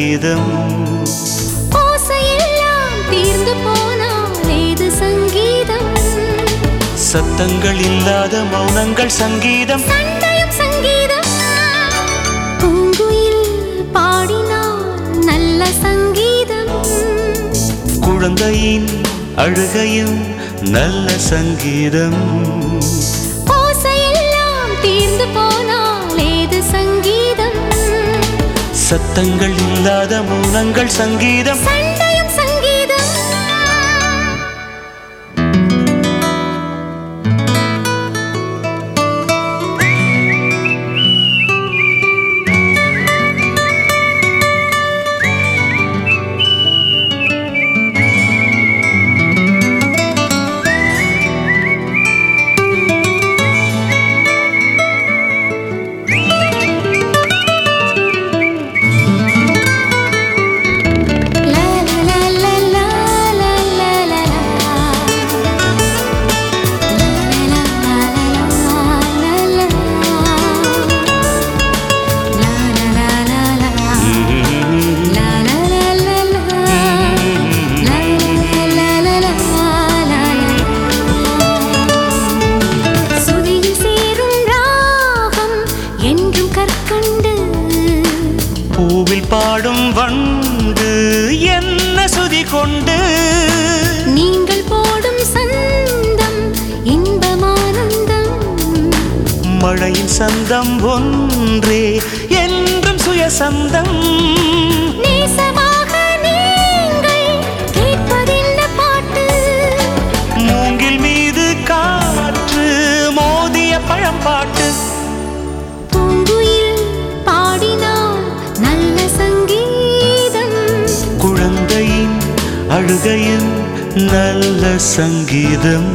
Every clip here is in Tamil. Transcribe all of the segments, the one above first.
சங்கீதம் ஓசையெல்லாம் தீர்ந்து போனால் ஏது சங்கீதம் சத்தங்கள் இல்லாத மௌனங்கள் சங்கீதம் சண்டையும் சங்கீதம் பூங்குயில் பாடினால் நல்ல சங்கீதம் குழந்தையின் அழுகையும் நல்ல சங்கீதம் ஓசையெல்லாம் தீர்ந்து போனால் ஏது சங்கீதம் சத்தங்கள் இல்லாத மௌனங்கள் சங்கீதம் சண்டையும் சங்கீதம் லா லா லா லா லா லா லா லா. லா லா லா லா லா லா. லா லா லா லா லா. லா லா லா லா லா. லா லா லா லா லா லா. சுதியில் சேரும் ராகம் என்றும் கற்கண்டு பூவில் பாடும் வண்டு என்ன சுதி கொண்டு நீங்கள் போடும் சந்தம் இன்பமானந்தம் மழையின் சந்தம் ஒன்றே என்றும் சுயசந்தம் நேசமாக நீங்கள் கேட்பதென்ன பாட்டு மூங்கில் மீது காற்று மோதிய பழம்பாட்டு பூங்குயில் பாடினால் நல்ல சங்கீதம் குழந்தையின் அழுகையும் நல்ல சங்கீதம்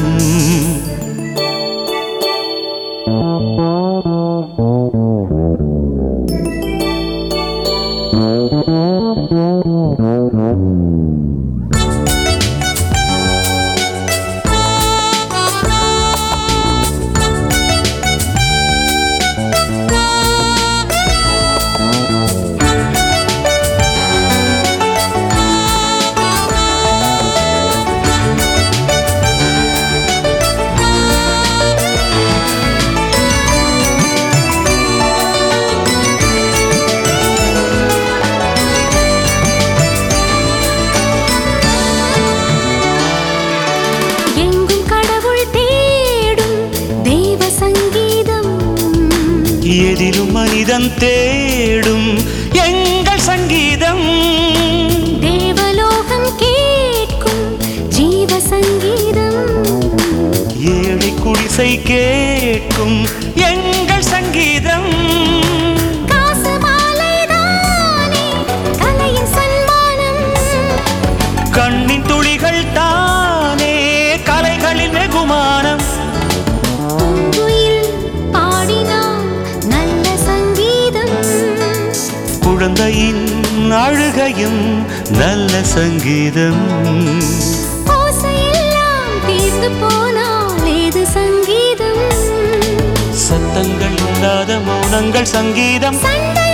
எங்கும் கடவுள் தேடும் தெய்வ சங்கீதம் எதிலும் மனிதன் தேடும் எங்கள் சங்கீதம் தேவலோகம் கேட்கும் ஜீவ சங்கீதம் ஏழை குடிசை கேட்கும் எங்கள் சங்கீதம் காசு மாலைதானே கலையின் சன்மானம் கண்ணின் துளிகள் தானே கலைகளின் வெகுமானம் பூங்குயில் பாடினால் நல்ல சங்கீதம் குழந்தையின் அழுகையும் நல்ல சங்கீதம் ஓசையெல்லாம் தீர்ந்து போனால் ஏது சங்கீதம் சத்தங்கள் இல்லாத மௌனங்கள் சங்கீதம் சண்டை